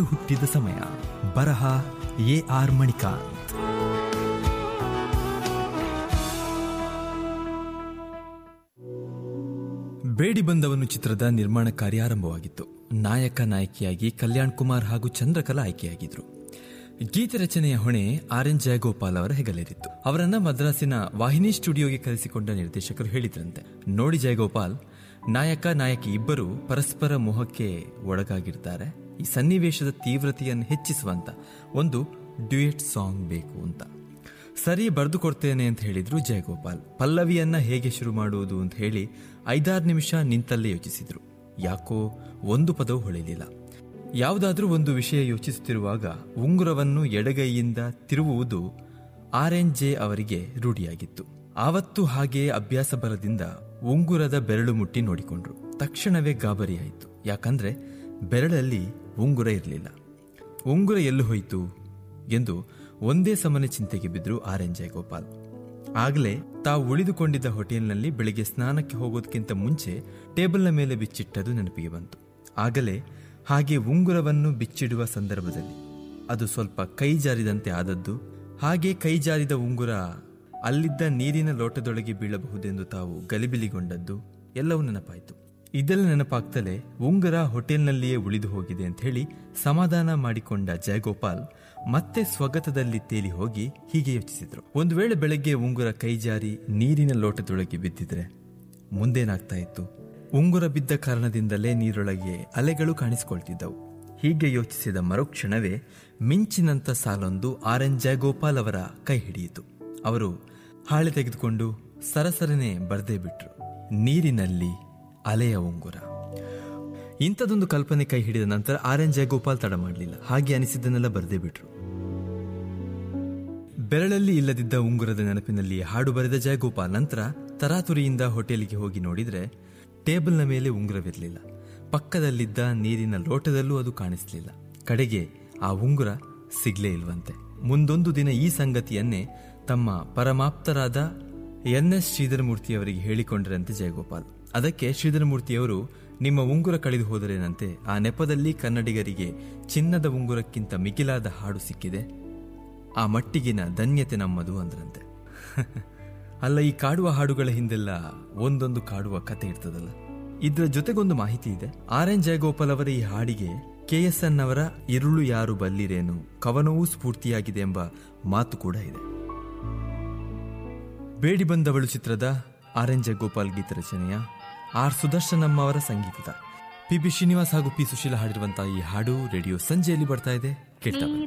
ಹುಟ್ಟಿದ ಸಮಯ ಬರಹ ಎ ಆರ್ ಮಣಿಕಾಂತ್ ಬೇಡಿ ಬಂದವನು ಚಿತ್ರದ ನಿರ್ಮಾಣ ಕಾರ್ಯ ಆರಂಭವಾಗಿತ್ತು ನಾಯಕ ನಾಯಕಿಯಾಗಿ ಕಲ್ಯಾಣ್ ಕುಮಾರ್ ಹಾಗೂ ಚಂದ್ರಕಲಾ ಆಯ್ಕೆಯಾಗಿದ್ರು ಗೀತೆ ರಚನೆಯ ಹೊಣೆ ಆರ್ ಎನ್ ಜಯಗೋಪಾಲ್ ಅವರ ಹೆಗಲೇರಿತ್ತು ಅವರನ್ನ ಮದ್ರಾಸಿನ ವಾಹಿನಿ ಸ್ಟುಡಿಯೋಗೆ ಕರೆಸಿಕೊಂಡ ನಿರ್ದೇಶಕರು ಹೇಳಿದ್ರಂತೆ ನೋಡಿ ಜಯಗೋಪಾಲ್ ನಾಯಕ ನಾಯಕಿ ಇಬ್ಬರು ಪರಸ್ಪರ ಮೋಹಕ್ಕೆ ಒಳಗಾಗಿರ್ತಾರೆ ಈ ಸನ್ನಿವೇಶದ ತೀವ್ರತೆಯನ್ನು ಹೆಚ್ಚಿಸುವಂತ ಒಂದು ಡ್ಯೂಯೆಟ್ ಸಾಂಗ್ ಬೇಕು ಅಂತ ಸರಿ ಬರೆದು ಕೊಡ್ತೇನೆ ಅಂತ ಹೇಳಿದ್ರು ಜಯಗೋಪಾಲ್ ಪಲ್ಲವಿಯನ್ನ ಹೇಗೆ ಶುರು ಮಾಡುವುದು ಅಂತ ಹೇಳಿ ಐದಾರು ನಿಮಿಷ ನಿಂತಲ್ಲೇ ಯೋಚಿಸಿದ್ರು ಯಾಕೋ ಒಂದು ಪದವು ಹೊಳಿಲಿಲ್ಲ ಯಾವುದಾದ್ರೂ ಒಂದು ವಿಷಯ ಯೋಚಿಸುತ್ತಿರುವಾಗ ಉಂಗುರವನ್ನು ಎಡಗೈಯಿಂದ ತಿರುವುವುದು ಆರ್ ಎನ್ ಜೆ ಅವರಿಗೆ ರೂಢಿಯಾಗಿತ್ತು ಆವತ್ತು ಹಾಗೆ ಅಭ್ಯಾಸ ಬಲದಿಂದ ಉಂಗುರದ ಬೆರಳು ಮುಟ್ಟಿ ನೋಡಿಕೊಂಡ್ರು ತಕ್ಷಣವೇ ಗಾಬರಿಯಾಯಿತು ಯಾಕಂದ್ರೆ ಬೆರಳಲ್ಲಿ ಉಂಗುರ ಇರಲಿಲ್ಲ ಉಂಗುರ ಎಲ್ಲಿ ಹೋಯಿತು ಎಂದು ಒಂದೇ ಸಮನೆ ಚಿಂತೆಗೆ ಬಿದ್ರು ಆರ್ ಎನ್ ಜಯಗೋಪಾಲ್ ಆಗಲೇ ತಾವು ಉಳಿದುಕೊಂಡಿದ್ದ ಹೋಟೆಲ್ನಲ್ಲಿ ಬೆಳಿಗ್ಗೆ ಸ್ನಾನಕ್ಕೆ ಹೋಗೋದಕ್ಕಿಂತ ಮುಂಚೆ ಟೇಬಲ್ನ ಮೇಲೆ ಬಿಚ್ಚಿಟ್ಟದು ನೆನಪಿಗೆ ಬಂತು ಆಗಲೇ ಹಾಗೆ ಉಂಗುರವನ್ನು ಬಿಚ್ಚಿಡುವ ಸಂದರ್ಭದಲ್ಲಿ ಅದು ಸ್ವಲ್ಪ ಕೈ ಜಾರಿದಂತೆ ಆದದ್ದು ಹಾಗೆ ಕೈ ಜಾರಿದ ಉಂಗುರ ಅಲ್ಲಿದ್ದ ನೀರಿನ ಲೋಟದೊಳಗೆ ಬೀಳಬಹುದೆಂದು ತಾವು ಗಲಿಬಿಲಿಗೊಂಡದ್ದು ಎಲ್ಲವೂ ನೆನಪಾಯಿತು ಇದೆಲ್ಲ ನೆನಪಾಗ್ತಲೇ ಉಂಗುರ ಹೋಟೆಲ್ನಲ್ಲಿಯೇ ಉಳಿದು ಹೋಗಿದೆ ಅಂತ ಹೇಳಿ ಸಮಾಧಾನ ಮಾಡಿಕೊಂಡ ಜಯಗೋಪಾಲ್ ಮತ್ತೆ ಸ್ವಗತದಲ್ಲಿ ತೇಲಿ ಹೋಗಿ ಹೀಗೆ ಯೋಚಿಸಿದ್ರು ಒಂದು ವೇಳೆ ಬೆಳಗ್ಗೆ ಉಂಗುರ ಕೈಜಾರಿ ನೀರಿನ ಲೋಟದೊಳಗೆ ಬಿದ್ದಿದ್ರೆ ಮುಂದೇನಾಗ್ತಾ ಇತ್ತು ಉಂಗುರ ಬಿದ್ದ ಕಾರಣದಿಂದಲೇ ನೀರೊಳಗೆ ಅಲೆಗಳು ಕಾಣಿಸಿಕೊಳ್ತಿದ್ದವು ಹೀಗೆ ಯೋಚಿಸಿದ ಮರುಕ್ಷಣವೇ ಮಿಂಚಿನಂತ ಸಾಲೊಂದು ಆರ್ ಎನ್ ಜಯಗೋಪಾಲ್ ಅವರ ಕೈ ಹಿಡಿಯಿತು ಅವರು ಹಾಳೆ ತೆಗೆದುಕೊಂಡು ಸರಸರನೆ ಬರ್ದೇ ಬಿಟ್ರು ನೀರಿನಲ್ಲಿ ಅಲೆಯ ಉಂಗುರ ಇಂಥದೊಂದು ಕಲ್ಪನೆ ಕೈ ಹಿಡಿದ ನಂತರ ಆರ್ ಎನ್ ಜಯಗೋಪಾಲ್ ತಡ ಮಾಡಲಿಲ್ಲ ಹಾಗೆ ಅನಿಸಿದ್ದನ್ನೆಲ್ಲ ಬರೆದೇ ಬಿಟ್ರು ಬೆರಳಲ್ಲಿ ಇಲ್ಲದಿದ್ದ ಉಂಗುರದ ನೆನಪಿನಲ್ಲಿ ಹಾಡು ಬರೆದ ಜಯಗೋಪಾಲ್ ನಂತರ ತರಾತುರಿಯಿಂದ ಹೋಟೆಲ್ಗೆ ಹೋಗಿ ನೋಡಿದ್ರೆ ಟೇಬಲ್ನ ಮೇಲೆ ಉಂಗುರವಿರಲಿಲ್ಲ ಪಕ್ಕದಲ್ಲಿದ್ದ ನೀರಿನ ಲೋಟದಲ್ಲೂ ಅದು ಕಾಣಿಸಲಿಲ್ಲ ಕಡೆಗೆ ಆ ಉಂಗುರ ಸಿಗ್ಲೇ ಇಲ್ವಂತೆ ಮುಂದೊಂದು ದಿನ ಈ ಸಂಗತಿಯನ್ನೇ ತಮ್ಮ ಪರಮಾಪ್ತರಾದ ಎನ್ ಎಸ್ ಶ್ರೀಧರಮೂರ್ತಿಯವರಿಗೆ ಹೇಳಿಕೊಂಡರಂತೆ ಜಯಗೋಪಾಲ್ ಅದಕ್ಕೆ ಶ್ರೀಧರಮೂರ್ತಿಯವರು ನಿಮ್ಮ ಉಂಗುರ ಕಳೆದು ಹೋದರೇನಂತೆ ಆ ನೆಪದಲ್ಲಿ ಕನ್ನಡಿಗರಿಗೆ ಚಿನ್ನದ ಉಂಗುರಕ್ಕಿಂತ ಮಿಗಿಲಾದ ಹಾಡು ಸಿಕ್ಕಿದೆ ಆ ಮಟ್ಟಿಗಿನ ಧನ್ಯತೆ ನಮ್ಮದು ಅಂದ್ರಂತೆ ಅಲ್ಲ ಈ ಕಾಡುವ ಹಾಡುಗಳ ಹಿಂದೆಲ್ಲ ಒಂದೊಂದು ಕಾಡುವ ಕತೆ ಇರ್ತದಲ್ಲ ಇದರ ಜೊತೆಗೊಂದು ಮಾಹಿತಿ ಇದೆ ಆರ್ ಎನ್ ಜಯಗೋಪಾಲ್ ಅವರ ಈ ಹಾಡಿಗೆ ಕೆ ಎಸ್ ಎನ್ ಅವರ ಇರುಳು ಯಾರು ಬಲ್ಲಿರೇನು ಕವನವೂ ಸ್ಫೂರ್ತಿಯಾಗಿದೆ ಎಂಬ ಮಾತು ಕೂಡ ಇದೆ ಬೇಡಿ ಬಂದವಳು ಚಿತ್ರದ ಆರ್ ಎನ್ ಜಯಗೋಪಾಲ್ ಗೀತ ರಚನೆಯ ಆರ್ ಸುದರ್ಶನಮ್ಮ ಅವರ ಸಂಗೀತದ ಪಿ ಬಿ ಶ್ರೀನಿವಾಸ್ ಹಾಗೂ ಪಿ ಸುಶೀಲ ಹಾಡಿರುವಂತಹ ಈ ಹಾಡು ರೇಡಿಯೋ ಸಂಜೆಯಲ್ಲಿ ಬರ್ತಾ ಇದೆ ಕೇಳ್ತಾ ಬನ್ನಿ